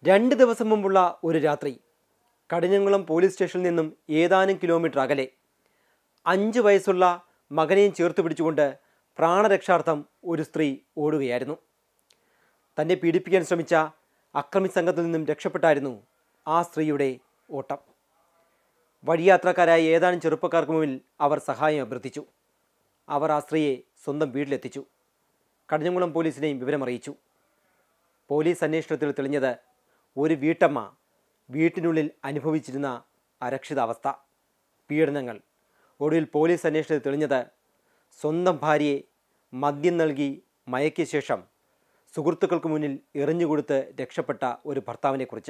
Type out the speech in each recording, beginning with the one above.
രണ്ട് ദിവസം മുമ്പുള്ള ഒരു രാത്രി കടിഞ്ഞംകുളം പോലീസ് സ്റ്റേഷനിൽ നിന്നും ഏതാനും കിലോമീറ്റർ അകലെ അഞ്ച് വയസ്സുള്ള മകനെയും ചേർത്ത് പിടിച്ചുകൊണ്ട് പ്രാണരക്ഷാർത്ഥം ഒരു സ്ത്രീ ഓടുകയായിരുന്നു തന്നെ പീഡിപ്പിക്കാൻ ശ്രമിച്ച അക്രമി സംഘത്തിൽ നിന്നും രക്ഷപ്പെട്ടായിരുന്നു ആ സ്ത്രീയുടെ ഓട്ടം വഴിയാത്രക്കാരായ ഏതാനും ചെറുപ്പക്കാർക്ക് മുന്നിൽ അവർ സഹായം അഭ്യർത്ഥിച്ചു അവർ ആ സ്ത്രീയെ സ്വന്തം വീട്ടിലെത്തിച്ചു കടിഞ്ഞംകുളം പോലീസിനെയും വിവരമറിയിച്ചു പോലീസ് അന്വേഷണത്തിൽ തെളിഞ്ഞത് ഒരു വീട്ടമ്മ വീട്ടിനുള്ളിൽ അനുഭവിച്ചിരുന്ന അരക്ഷിതാവസ്ഥ പീഡനങ്ങൾ ഒടുവിൽ പോലീസ് അന്വേഷണത്തിൽ തെളിഞ്ഞത് സ്വന്തം ഭാര്യയെ മദ്യം നൽകി മയക്കിയ ശേഷം സുഹൃത്തുക്കൾക്ക് മുന്നിൽ എറിഞ്ഞുകൊടുത്ത് രക്ഷപ്പെട്ട ഒരു ഭർത്താവിനെക്കുറിച്ച്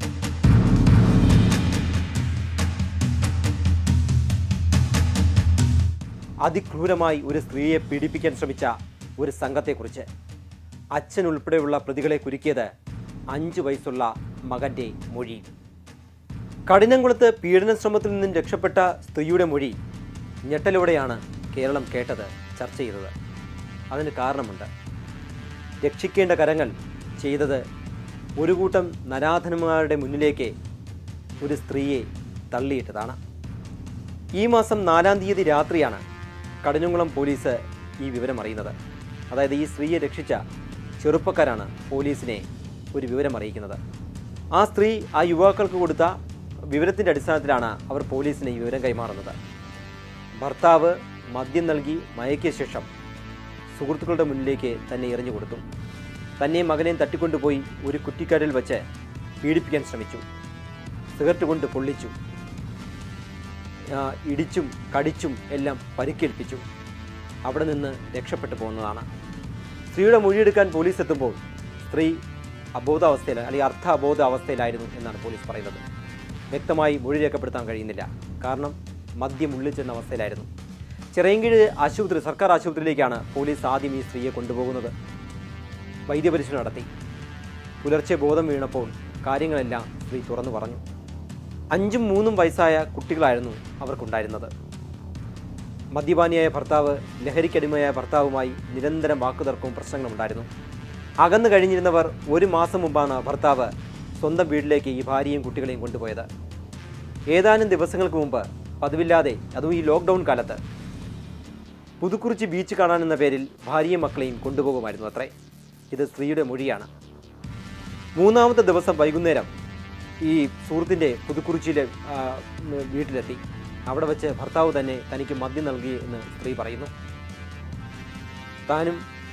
അതിക്രൂരമായി ഒരു സ്ത്രീയെ പീഡിപ്പിക്കാൻ ശ്രമിച്ച ഒരു സംഘത്തെക്കുറിച്ച് അച്ഛൻ ഉൾപ്പെടെയുള്ള പ്രതികളെ കുരുക്കിയത് അഞ്ച് വയസ്സുള്ള മകൻ്റെ മൊഴി കഠിനംകുളത്ത് പീഡന ശ്രമത്തിൽ നിന്നും രക്ഷപ്പെട്ട സ്ത്രീയുടെ മൊഴി ഞെട്ടലോടെയാണ് കേരളം കേട്ടത് ചർച്ച ചെയ്തത് അതിന് കാരണമുണ്ട് രക്ഷിക്കേണ്ട കരങ്ങൾ ചെയ്തത് ഒരു കൂട്ടം നരാധനന്മാരുടെ മുന്നിലേക്ക് ഒരു സ്ത്രീയെ തള്ളിയിട്ടതാണ് ഈ മാസം നാലാം തീയതി രാത്രിയാണ് കടിഞ്ഞുംകുളം പോലീസ് ഈ വിവരം അറിയുന്നത് അതായത് ഈ സ്ത്രീയെ രക്ഷിച്ച ചെറുപ്പക്കാരാണ് പോലീസിനെ ഒരു വിവരം അറിയിക്കുന്നത് ആ സ്ത്രീ ആ യുവാക്കൾക്ക് കൊടുത്ത വിവരത്തിൻ്റെ അടിസ്ഥാനത്തിലാണ് അവർ പോലീസിന് ഈ വിവരം കൈമാറുന്നത് ഭർത്താവ് മദ്യം നൽകി മയക്കിയ ശേഷം സുഹൃത്തുക്കളുടെ മുന്നിലേക്ക് തന്നെ എറിഞ്ഞു കൊടുത്തു തന്നെയും മകനെയും തട്ടിക്കൊണ്ടുപോയി ഒരു കുറ്റിക്കാടിൽ വെച്ച് പീഡിപ്പിക്കാൻ ശ്രമിച്ചു സിഗരറ്റ് കൊണ്ട് പൊള്ളിച്ചു ആ, ഇടിച്ചും കടിച്ചും എല്ലാം പരിക്കേൽപ്പിച്ചു അവിടെ നിന്ന് രക്ഷപ്പെട്ടു പോകുന്നതാണ് സ്ത്രീയുടെ മൊഴിയെടുക്കാൻ പോലീസ് എത്തുമ്പോൾ സ്ത്രീ അബോധാവസ്ഥയിൽ അല്ലെങ്കിൽ അർത്ഥ അബോധ അവസ്ഥയിലായിരുന്നു എന്നാണ് പോലീസ് പറയുന്നത് വ്യക്തമായി മൊഴി രേഖപ്പെടുത്താൻ കഴിയുന്നില്ല കാരണം മദ്യം ഉള്ളിച്ചെന്ന അവസ്ഥയിലായിരുന്നു ചിറയൻകീഴ് ആശുപത്രി സർക്കാർ ആശുപത്രിയിലേക്കാണ് പോലീസ് ആദ്യം ഈ സ്ത്രീയെ കൊണ്ടുപോകുന്നത് വൈദ്യപരിശോധന നടത്തി പുലർച്ചെ ബോധം വീണപ്പോൾ കാര്യങ്ങളെല്ലാം സ്ത്രീ തുറന്നു പറഞ്ഞു അഞ്ചും മൂന്നും വയസ്സായ കുട്ടികളായിരുന്നു അവർക്കുണ്ടായിരുന്നത് മദ്യപാനിയായ ഭർത്താവ് ലഹരിക്കടിമയായ ഭർത്താവുമായി നിരന്തരം വാക്കുതർക്കവും പ്രശ്നങ്ങളും ഉണ്ടായിരുന്നു അകന്നു കഴിഞ്ഞിരുന്നവർ ഒരു മാസം മുമ്പാണ് ഭർത്താവ് സ്വന്തം വീട്ടിലേക്ക് ഈ ഭാര്യയും കുട്ടികളെയും കൊണ്ടുപോയത് ഏതാനും ദിവസങ്ങൾക്ക് മുമ്പ് പതിവില്ലാതെ അതും ഈ ലോക്ക്ഡൗൺ കാലത്ത് പുതുക്കുറിച്ചി ബീച്ച് കാണാനെന്ന പേരിൽ ഭാര്യയും മക്കളെയും കൊണ്ടുപോകുമായിരുന്നു അത്രേ ഇത് സ്ത്രീയുടെ മൊഴിയാണ് മൂന്നാമത്തെ ദിവസം വൈകുന്നേരം ഈ സുഹൃത്തിൻ്റെ പുതുക്കുറിച്ചിയിലെ ആ, ഉം, വീട്ടിലെത്തി അവിടെ വെച്ച് ഭർത്താവ് തന്നെ തനിക്ക് മദ്യം നൽകി എന്ന് സ്ത്രീ പറയുന്നു താനും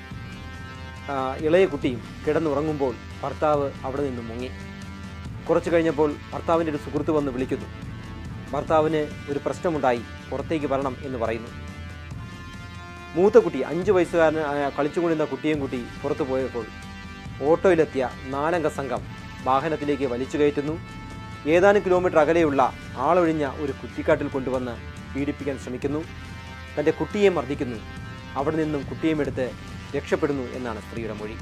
ആ, ഇളയ കുട്ടിയും കിടന്നുറങ്ങുമ്പോൾ ഭർത്താവ് അവിടെ നിന്ന് മുങ്ങി കുറച്ച് കഴിഞ്ഞപ്പോൾ ഭർത്താവിൻ്റെ ഒരു സുഹൃത്ത് വന്ന് വിളിക്കുന്നു ഭർത്താവിന് ഒരു പ്രശ്നമുണ്ടായി പുറത്തേക്ക് വരണം എന്ന് പറയുന്നു മൂത്ത കുട്ടി അഞ്ച് വയസ്സുകാരനായ കളിച്ചുകൊണ്ടിരുന്ന കുട്ടിയും കുട്ടി പുറത്തു പോയപ്പോൾ ഓട്ടോയിലെത്തിയ നാലംഗ സംഘം വാഹനത്തിലേക്ക് വലിച്ചു കയറ്റുന്നു ഏതാനും കിലോമീറ്റർ അകലെയുള്ള ആളൊഴിഞ്ഞ ഒരു കുറ്റിക്കാട്ടിൽ കൊണ്ടുവന്ന് പീഡിപ്പിക്കാൻ ശ്രമിക്കുന്നു തൻ്റെ കുട്ടിയെ മർദ്ദിക്കുന്നു അവിടെ നിന്നും കുട്ടിയും എടുത്ത് രക്ഷപ്പെടുന്നു എന്നാണ് സ്ത്രീയുടെ മൊഴി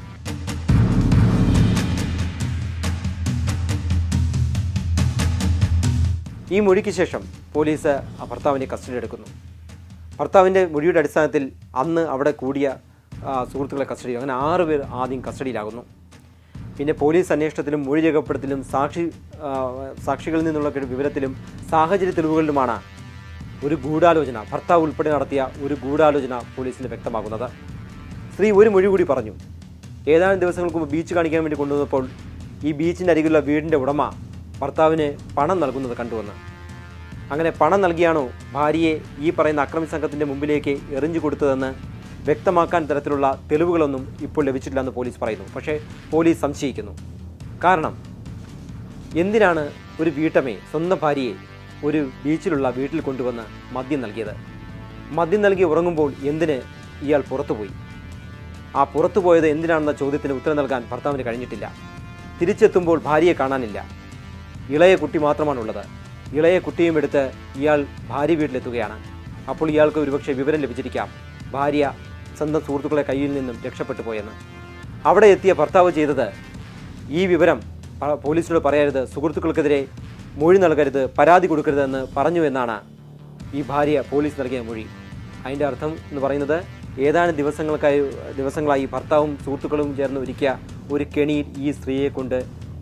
ഈ മൊഴിക്ക് ശേഷം പോലീസ് ആ ഭർത്താവിനെ കസ്റ്റഡി എടുക്കുന്നു ഭർത്താവിൻ്റെ മൊഴിയുടെ അടിസ്ഥാനത്തിൽ അന്ന് അവിടെ കൂടിയ ആ, സുഹൃത്തുക്കളെ കസ്റ്റഡി അങ്ങനെ ആറ് പേർ ആദ്യം കസ്റ്റഡിയിലാകുന്നു പിന്നെ പോലീസ് അന്വേഷണത്തിലും മൊഴി രേഖപ്പെടുത്തലും സാക്ഷി ആ, സാക്ഷികളിൽ നിന്നുള്ള വിവരത്തിലും സാഹചര്യ തെളിവുകളിലുമാണ് ഒരു ഗൂഢാലോചന ഭർത്താവ് ഉൾപ്പെടെ നടത്തിയ ഒരു ഗൂഢാലോചന പോലീസിന് വ്യക്തമാകുന്നത് സ്ത്രീ ഒരു മൊഴി കൂടി പറഞ്ഞു ഏതാനും ദിവസങ്ങൾക്ക് മുമ്പ് ബീച്ച് കാണിക്കാൻ വേണ്ടി കൊണ്ടുവന്നപ്പോൾ ഈ ബീച്ചിൻ്റെ അരികിലുള്ള വീടിൻ്റെ ഉടമ ഭർത്താവിന് പണം നൽകുന്നത് കണ്ടുവന്ന് അങ്ങനെ പണം നൽകിയാണോ ഭാര്യയെ ഈ പറയുന്ന അക്രമി സംഘത്തിൻ്റെ മുമ്പിലേക്ക് എറിഞ്ഞു കൊടുത്തതെന്ന് വ്യക്തമാക്കാൻ തരത്തിലുള്ള തെളിവുകളൊന്നും ഇപ്പോൾ ലഭിച്ചിട്ടില്ലെന്ന് പോലീസ് പറയുന്നു പക്ഷേ പോലീസ് സംശയിക്കുന്നു കാരണം എന്തിനാണ് ഒരു വീട്ടമ്മയെ സ്വന്തം ഭാര്യയെ ഒരു ബീച്ചിലുള്ള വീട്ടിൽ കൊണ്ടുവന്ന് മദ്യം നൽകിയത് മദ്യം നൽകി ഉറങ്ങുമ്പോൾ എന്തിന് ഇയാൾ പുറത്തുപോയി ആ പുറത്തു പോയത് എന്തിനാണെന്ന ചോദ്യത്തിന് ഉത്തരം നൽകാൻ ഭർത്താവിന് കഴിഞ്ഞിട്ടില്ല തിരിച്ചെത്തുമ്പോൾ ഭാര്യയെ കാണാനില്ല ഇളയ കുട്ടി മാത്രമാണുള്ളത് ഇളയ കുട്ടിയും എടുത്ത് ഇയാൾ ഭാര്യ വീട്ടിലെത്തുകയാണ് അപ്പോൾ ഇയാൾക്ക് ഒരുപക്ഷെ വിവരം ലഭിച്ചിരിക്കാം ഭാര്യ സ്വന്തം സുഹൃത്തുക്കളെ കയ്യിൽ നിന്നും രക്ഷപ്പെട്ടു പോയെന്ന് അവിടെ എത്തിയ ഭർത്താവ് ചെയ്തത് ഈ വിവരം പ- പോലീസിനോട് പറയരുത് സുഹൃത്തുക്കൾക്കെതിരെ മൊഴി നൽകരുത് പരാതി കൊടുക്കരുതെന്ന് പറഞ്ഞു എന്നാണ് ഈ ഭാര്യ പോലീസ് നൽകിയ മൊഴി അതിൻ്റെ അർത്ഥം എന്ന് പറയുന്നത് ഏതാനും ദിവസങ്ങൾക്കായി ദിവസങ്ങളായി ഭർത്താവും സുഹൃത്തുക്കളും ചേർന്ന് ഒരുക്കിയ ഒരു കെണിയിൽ ഈ സ്ത്രീയെ കൊണ്ട്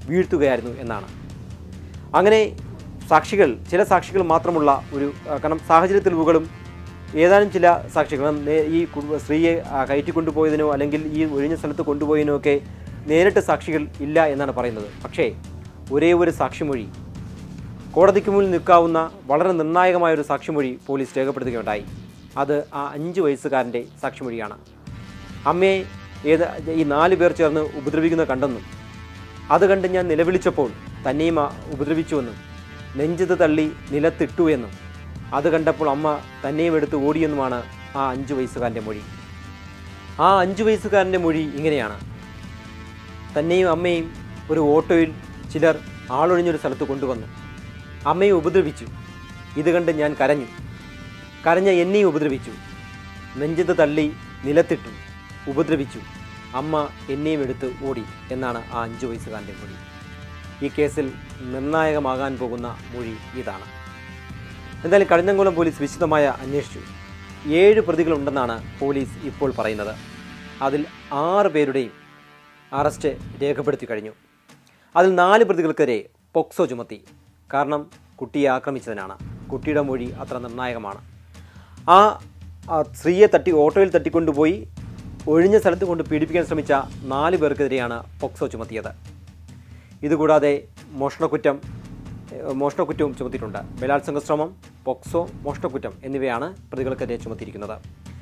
വീഴ്ത്തുകയായിരുന്നു എന്നാണ് അങ്ങനെ സാക്ഷികൾ ചില സാക്ഷികൾ മാത്രമുള്ള ഒരു ആ, കാരണം സാഹചര്യ തെളിവുകളും ഏതാനും ചില സാക്ഷികൾ കാരണം നേ- ഈ കുടുംബ സ്ത്രീയെ ആ, കയറ്റിക്കൊണ്ടുപോയതിനോ അല്ലെങ്കിൽ ഈ ഒഴിഞ്ഞ സ്ഥലത്ത് കൊണ്ടുപോയതിനോ ഒക്കെ നേരിട്ട് സാക്ഷികൾ ഇല്ല എന്നാണ് പറയുന്നത് പക്ഷേ ഒരേ ഒരു സാക്ഷിമൊഴി കോടതിക്ക് മുന്നിൽ നിൽക്കാവുന്ന വളരെ നിർണായകമായ ഒരു സാക്ഷിമൊഴി പോലീസ് രേഖപ്പെടുത്തുകയുണ്ടായി അത് ആ അഞ്ച് വയസ്സുകാരൻ്റെ സാക്ഷിമൊഴിയാണ് അമ്മയെ ഏത് ഈ നാല് പേർ ചേർന്ന് ഉപദ്രവിക്കുന്ന കണ്ടെന്നും അത് കണ്ട് ഞാൻ നിലവിളിച്ചപ്പോൾ തന്നെയും ആ ഉപദ്രവിച്ചുവെന്നും നെഞ്ചത് തള്ളി നിലത്തിട്ടു എന്നും അത് കണ്ടപ്പോൾ അമ്മ തന്നെയും എടുത്ത് ഓടിയെന്നുമാണ് ആ അഞ്ച് വയസ്സുകാരൻ്റെ മൊഴി ആ അഞ്ച് വയസ്സുകാരൻ്റെ മൊഴി ഇങ്ങനെയാണ് തന്നെയും അമ്മയും ഒരു ഓട്ടോയിൽ ചിലർ ആളൊഴിഞ്ഞൊരു സ്ഥലത്ത് കൊണ്ടുവന്നു അമ്മയെ ഉപദ്രവിച്ചു ഇത് കണ്ട് ഞാൻ കരഞ്ഞു കരഞ്ഞ എന്നെയും ഉപദ്രവിച്ചു നെഞ്ചത്ത് തള്ളി നിലത്തിട്ടു ഉപദ്രവിച്ചു അമ്മ എന്നെയും എടുത്ത് ഓടി എന്നാണ് ആ അഞ്ച് വയസ്സുകാരൻ്റെ മൊഴി ഈ കേസിൽ നിർണായകമാകാൻ പോകുന്ന മൊഴി ഇതാണ് എന്തായാലും കടിഞ്ഞംകുളം പോലീസ് വിശദമായ അന്വേഷിച്ചു ഏഴ് പ്രതികളുണ്ടെന്നാണ് പോലീസ് ഇപ്പോൾ പറയുന്നത് അതിൽ ആറ് പേരുടെയും അറസ്റ്റ് രേഖപ്പെടുത്തി കഴിഞ്ഞു അതിൽ നാല് പ്രതികൾക്കെതിരെ പോക്സോ ചുമത്തി കാരണം കുട്ടിയെ ആക്രമിച്ചതിനാണ് കുട്ടിയുടെ മൊഴി അത്ര നിർണായകമാണ് ആ ആ സ്ത്രീയെ തട്ടി ഓട്ടോയിൽ തട്ടിക്കൊണ്ടുപോയി ഒഴിഞ്ഞ സ്ഥലത്ത് കൊണ്ട് പീഡിപ്പിക്കാൻ ശ്രമിച്ച നാല് പേർക്കെതിരെയാണ് പോക്സോ ചുമത്തിയത് ഇതുകൂടാതെ മോഷണക്കുറ്റം ഏഹ്, മോഷണക്കുറ്റവും ചുമത്തിയിട്ടുണ്ട് ബലാത്സംഗ ശ്രമം പോക്സോ മോഷണക്കുറ്റം എന്നിവയാണ് പ്രതികൾക്കെതിരെ ചുമത്തിയിരിക്കുന്നത്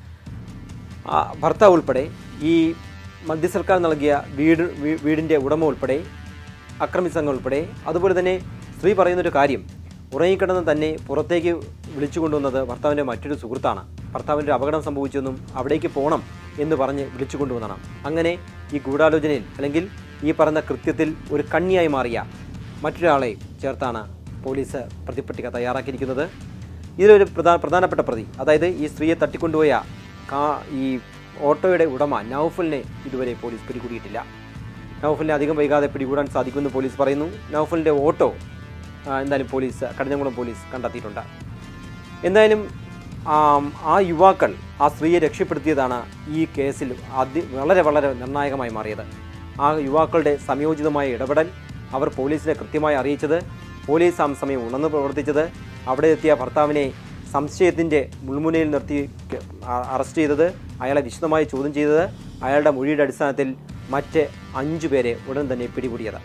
ആ ഭർത്താവ് ഉൾപ്പെടെ ഈ മധ്യ സർക്കാർ നൽകിയ വീട് വീ- വീടിൻ്റെ ഉടമ ഉൾപ്പെടെ അക്രമി സംഘം ഉൾപ്പെടെ അതുപോലെ തന്നെ സ്ത്രീ പറയുന്നൊരു കാര്യം ഉറങ്ങിക്കിടന്ന് തന്നെ പുറത്തേക്ക് വിളിച്ചു കൊണ്ടുവന്നത് ഭർത്താവിൻ്റെ മറ്റൊരു സുഹൃത്താണ് ഭർത്താവിൻ്റെ അപകടം സംഭവിച്ചെന്നും അവിടേക്ക് പോകണം എന്ന് പറഞ്ഞ് വിളിച്ചു കൊണ്ടുവന്നതാണ് അങ്ങനെ ഈ ഗൂഢാലോചനയിൽ അല്ലെങ്കിൽ ഈ പറഞ്ഞ കൃത്യത്തിൽ ഒരു കണ്ണിയായി മാറിയ മറ്റൊരാളെ ചേർത്താണ് പോലീസ് പ്രതിപ്പട്ടിക തയ്യാറാക്കിയിരിക്കുന്നത് ഇതിലൊരു പ്രധാന പ്രധാനപ്പെട്ട പ്രതി അതായത് ഈ സ്ത്രീയെ തട്ടിക്കൊണ്ടുപോയ കാ ഈ ഓട്ടോയുടെ ഉടമ നൗഫലിനെ ഇതുവരെ പോലീസ് പിടികൂടിയിട്ടില്ല നൗഫലിനെ അധികം വൈകാതെ പിടികൂടാൻ സാധിക്കുമെന്ന് പോലീസ് പറയുന്നു നൗഫലിൻ്റെ ഓട്ടോ ആ, എന്തായാലും പോലീസ് കടിഞ്ഞംകുളം പോലീസ് കണ്ടെത്തിയിട്ടുണ്ട് എന്തായാലും ആം, ആ യുവാക്കൾ ആ സ്ത്രീയെ രക്ഷപ്പെടുത്തിയതാണ് ഈ കേസിൽ അതി വളരെ വളരെ നിർണായകമായി മാറിയത് ആ യുവാക്കളുടെ സംയോജിതമായ ഇടപെടൽ അവർ പോലീസിനെ കൃത്യമായി അറിയിച്ചത് പോലീസ് ആ സമയം ഉണർന്ന് പ്രവർത്തിച്ചത് അവിടെ എത്തിയ ഭർത്താവിനെ സംശയത്തിൻ്റെ മുൾമുനയിൽ നിർത്തി ക- അ- അറസ്റ്റ് ചെയ്തത് അയാളെ വിശദമായി ചോദ്യം ചെയ്തത് അയാളുടെ മൊഴിയുടെ അടിസ്ഥാനത്തിൽ മറ്റ് അഞ്ചു പേരെ ഉടൻ തന്നെ പിടികൂടിയത്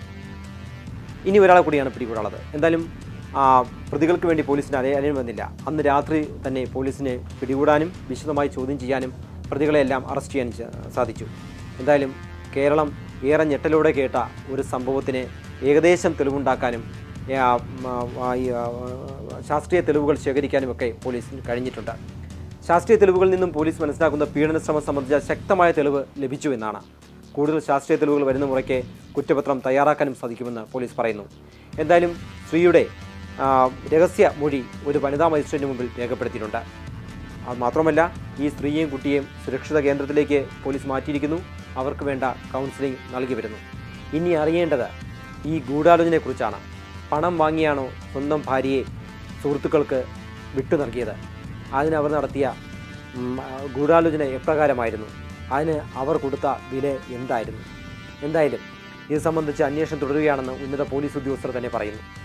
ഇനി ഒരാളെ കൂടിയാണ് പിടികൂടാനുള്ളത് എന്തായാലും ആ, പ്രതികൾക്ക് വേണ്ടി പോലീസിന് അറിയ അറിയാൻ വന്നില്ല അന്ന് രാത്രി തന്നെ പോലീസിനെ പിടികൂടാനും വിശദമായി ചോദ്യം ചെയ്യാനും പ്രതികളെ എല്ലാം അറസ്റ്റ് ചെയ്യാൻ ച- സാധിച്ചു എന്തായാലും കേരളം ഏറെ ഞെട്ടലോടെ കേട്ട ഒരു സംഭവത്തിന് ഏകദേശം തെളിവുണ്ടാക്കാനും ഏ, ആ, മ, ആ, ഈ, ആ, ശാസ്ത്രീയ തെളിവുകൾ ശേഖരിക്കാനുമൊക്കെ പോലീസിന് കഴിഞ്ഞിട്ടുണ്ട് ശാസ്ത്രീയ തെളിവുകളിൽ നിന്നും പോലീസ് മനസ്സിലാക്കുന്ന പീഡന ശ്രമം സംബന്ധിച്ച ശക്തമായ തെളിവ് ലഭിച്ചു എന്നാണ് കൂടുതൽ ശാസ്ത്രീയ തെളിവുകൾ വരുന്ന മുറയ്ക്ക് കുറ്റപത്രം തയ്യാറാക്കാനും സാധിക്കുമെന്ന് പോലീസ് പറയുന്നു എന്തായാലും സ്ത്രീയുടെ ആ, രഹസ്യ മൊഴി ഒരു വനിതാ മജിസ്ട്രേറ്റിന് മുമ്പിൽ രേഖപ്പെടുത്തിയിട്ടുണ്ട് അത് മാത്രമല്ല ഈ സ്ത്രീയെയും കുട്ടിയെയും സുരക്ഷിത കേന്ദ്രത്തിലേക്ക് പോലീസ് മാറ്റിയിരിക്കുന്നു അവർക്ക് വേണ്ട കൗൺസിലിംഗ് നൽകി വരുന്നു ഇനി അറിയേണ്ടത് ഈ ഗൂഢാലോചനയെക്കുറിച്ചാണ് പണം വാങ്ങിയാണോ സ്വന്തം ഭാര്യയെ സുഹൃത്തുക്കൾക്ക് വിട്ടു നൽകിയത് അതിന് അവർ നടത്തിയ ഉം, ആ, ഗൂഢാലോചന എപ്രകാരമായിരുന്നു അതിന് അവർ കൊടുത്ത വില എന്തായിരുന്നു എന്തായാലും ഇത് സംബന്ധിച്ച് അന്വേഷണം തുടരുകയാണെന്ന് ഉന്നത പോലീസ് ഉദ്യോഗസ്ഥർ തന്നെ പറയുന്നു